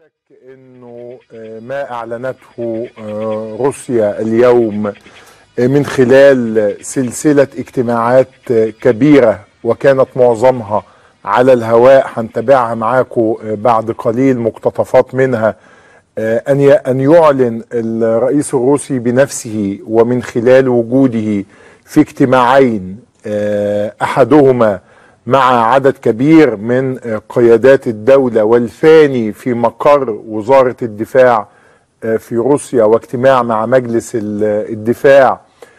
شك انه ما اعلنته روسيا اليوم من خلال سلسله اجتماعات كبيره وكانت معظمها على الهواء هنتابعها معاكم بعد قليل مقتطفات منها ان ان يعلن الرئيس الروسي بنفسه ومن خلال وجوده في اجتماعين احدهما مع عدد كبير من قيادات الدولة والثاني في مقر وزارة الدفاع في روسيا واجتماع مع مجلس الدفاع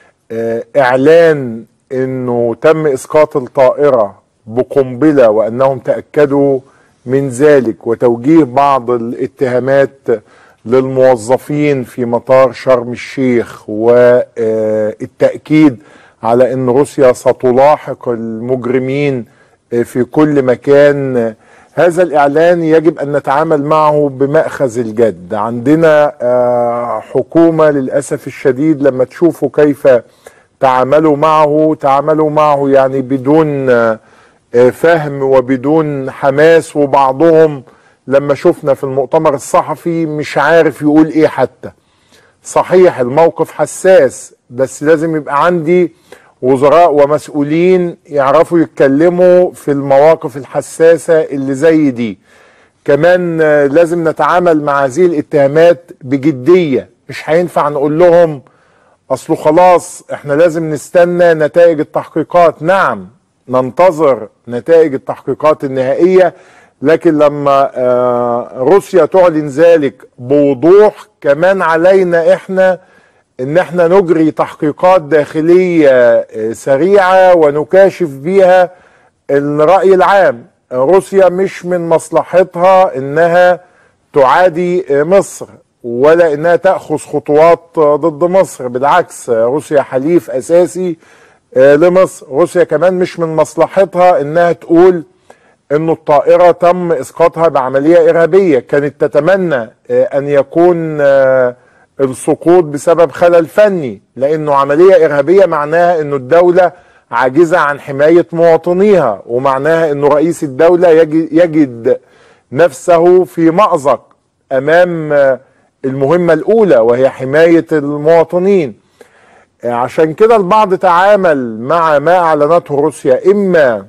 اعلان انه تم اسقاط الطائرة بقنبلة وانهم تأكدوا من ذلك وتوجيه بعض الاتهامات للموظفين في مطار شرم الشيخ والتأكيد على ان روسيا ستلاحق المجرمين في كل مكان هذا الاعلان يجب ان نتعامل معه بماخذ الجد عندنا حكومه للاسف الشديد لما تشوفوا كيف تعاملوا معه تعاملوا معه يعني بدون فهم وبدون حماس وبعضهم لما شفنا في المؤتمر الصحفي مش عارف يقول ايه حتى صحيح الموقف حساس بس لازم يبقى عندي وزراء ومسؤولين يعرفوا يتكلموا في المواقف الحساسة اللي زي دي كمان لازم نتعامل مع هذه الاتهامات بجدية مش هينفع نقول لهم اصله خلاص احنا لازم نستنى نتائج التحقيقات نعم ننتظر نتائج التحقيقات النهائية لكن لما روسيا تعلن ذلك بوضوح كمان علينا احنا ان احنا نجري تحقيقات داخلية سريعة ونكاشف بيها الرأي العام روسيا مش من مصلحتها انها تعادي مصر ولا انها تأخذ خطوات ضد مصر بالعكس روسيا حليف اساسي لمصر روسيا كمان مش من مصلحتها انها تقول انه الطائرة تم اسقاطها بعملية ارهابية كانت تتمنى ان يكون السقوط بسبب خلل فني لانه عمليه ارهابيه معناها انه الدوله عاجزه عن حمايه مواطنيها ومعناها انه رئيس الدوله يجد نفسه في مازق امام المهمه الاولى وهي حمايه المواطنين عشان كده البعض تعامل مع ما اعلنته روسيا اما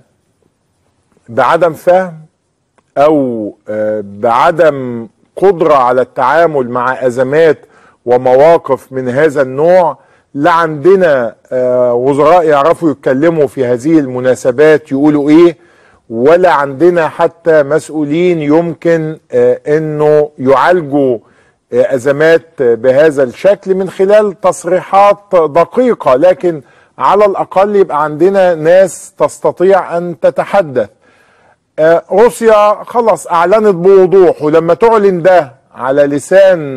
بعدم فهم او بعدم قدره على التعامل مع ازمات ومواقف من هذا النوع لا عندنا وزراء يعرفوا يتكلموا في هذه المناسبات يقولوا ايه ولا عندنا حتى مسؤولين يمكن انه يعالجوا ازمات بهذا الشكل من خلال تصريحات دقيقه لكن على الاقل يبقى عندنا ناس تستطيع ان تتحدث روسيا خلاص اعلنت بوضوح ولما تعلن ده على لسان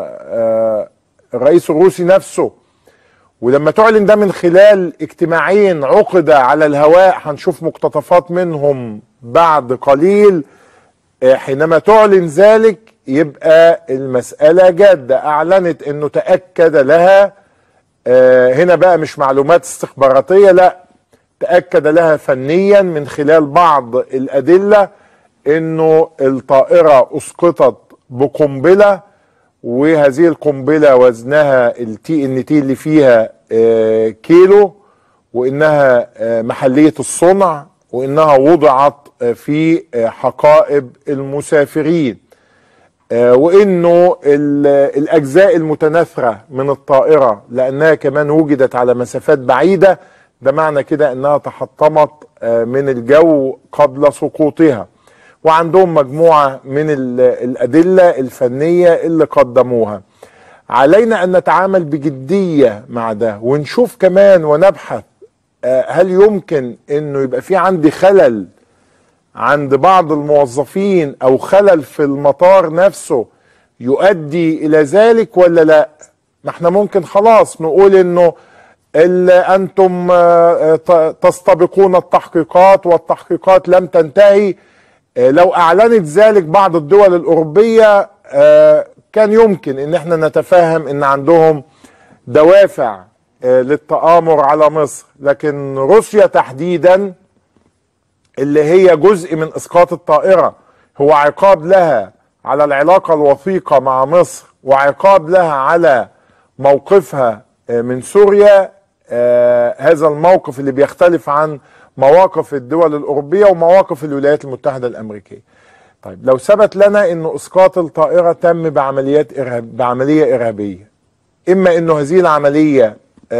الرئيس الروسي نفسه ولما تعلن ده من خلال اجتماعين عقد على الهواء هنشوف مقتطفات منهم بعد قليل حينما تعلن ذلك يبقى المسألة جادة أعلنت أنه تأكد لها هنا بقى مش معلومات استخباراتية لا تأكد لها فنيا من خلال بعض الأدلة أنه الطائرة أسقطت بقنبله وهذه القنبله وزنها التي ان تي اللي فيها كيلو وانها محليه الصنع وانها وضعت في حقائب المسافرين وانه الاجزاء المتناثره من الطائره لانها كمان وجدت على مسافات بعيده ده معنى كده انها تحطمت من الجو قبل سقوطها وعندهم مجموعة من الأدلة الفنية اللي قدموها علينا أن نتعامل بجدية مع ده ونشوف كمان ونبحث هل يمكن أنه يبقى في عندي خلل عند بعض الموظفين أو خلل في المطار نفسه يؤدي إلى ذلك ولا لا ما احنا ممكن خلاص نقول أنه أنتم تستبقون التحقيقات والتحقيقات لم تنتهي لو اعلنت ذلك بعض الدول الاوروبيه كان يمكن ان احنا نتفهم ان عندهم دوافع للتآمر على مصر لكن روسيا تحديدا اللي هي جزء من اسقاط الطائره هو عقاب لها على العلاقة الوثيقة مع مصر وعقاب لها على موقفها من سوريا هذا الموقف اللي بيختلف عن مواقف الدول الأوروبية ومواقف الولايات المتحدة الأمريكية طيب لو ثبت لنا أن إسقاط الطائرة تم بعمليات إرهاب بعملية إرهابية إما أنه هذه العملية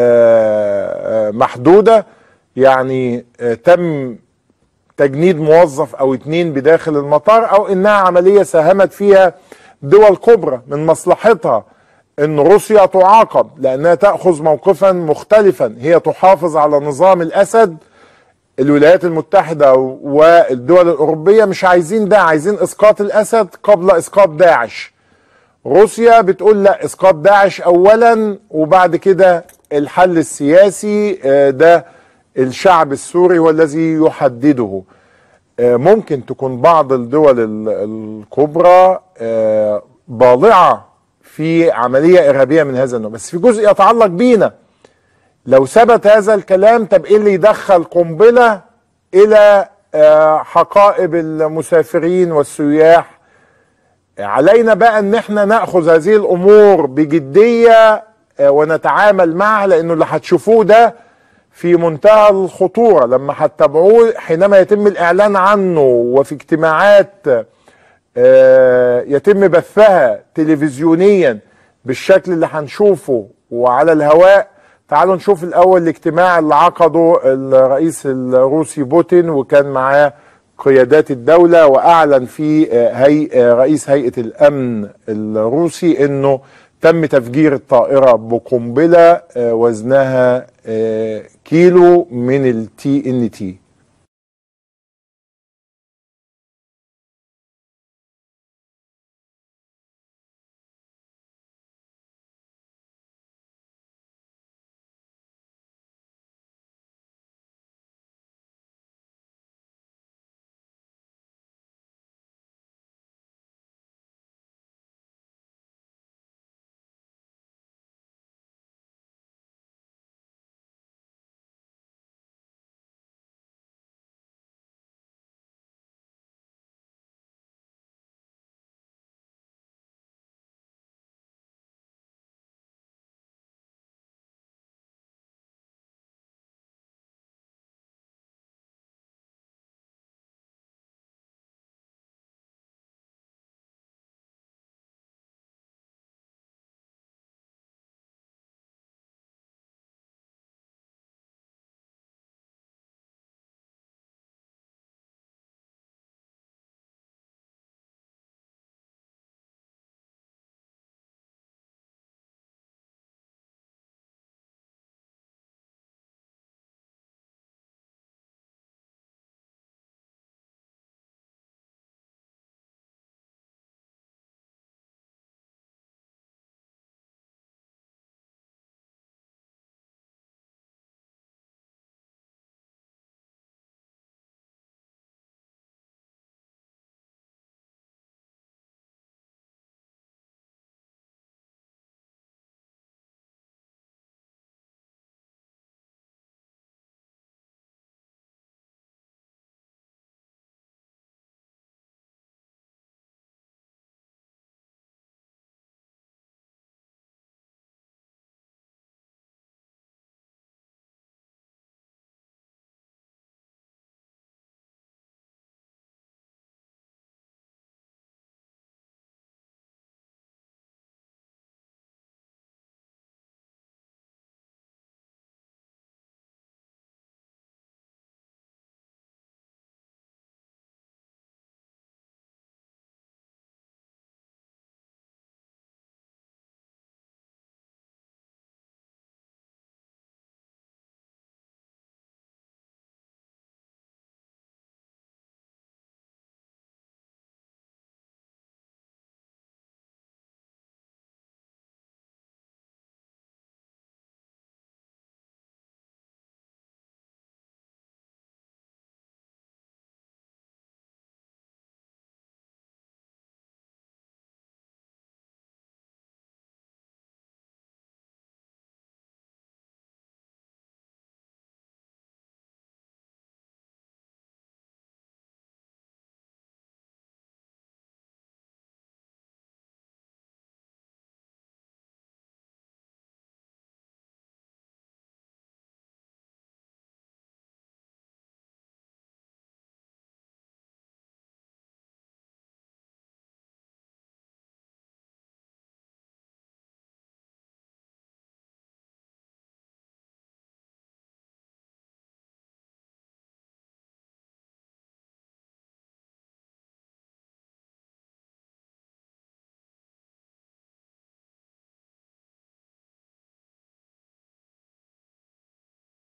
محدودة يعني تم تجنيد موظف او اتنين بداخل المطار او انها عملية ساهمت فيها دول كبرى من مصلحتها ان روسيا تعاقب لانها تأخذ موقفا مختلفا هي تحافظ على نظام الاسد الولايات المتحدة والدول الاوروبية مش عايزين ده عايزين اسقاط الاسد قبل اسقاط داعش روسيا بتقول لا اسقاط داعش اولا وبعد كده الحل السياسي ده الشعب السوري هو الذي يحدده ممكن تكون بعض الدول الكبرى باضعة في عملية إرهابية من هذا النوع بس في جزء يتعلق بينا لو ثبت هذا الكلام طب إيه اللي يدخل قنبلة إلى حقائب المسافرين والسياح علينا بقى ان احنا ناخذ هذه الامور بجديه ونتعامل معها لانه اللي هتشوفوه ده في منتهى الخطورة لما هتتابعوه حينما يتم الإعلان عنه وفي اجتماعات يتم بثها تلفزيونيا بالشكل اللي هنشوفه وعلى الهواء تعالوا نشوف الأول الاجتماع اللي عقده الرئيس الروسي بوتين وكان معاه قيادات الدولة وأعلن في هي رئيس هيئة الأمن الروسي أنه تم تفجير الطائرة بقنبلة وزنها كيلو من التي ان تي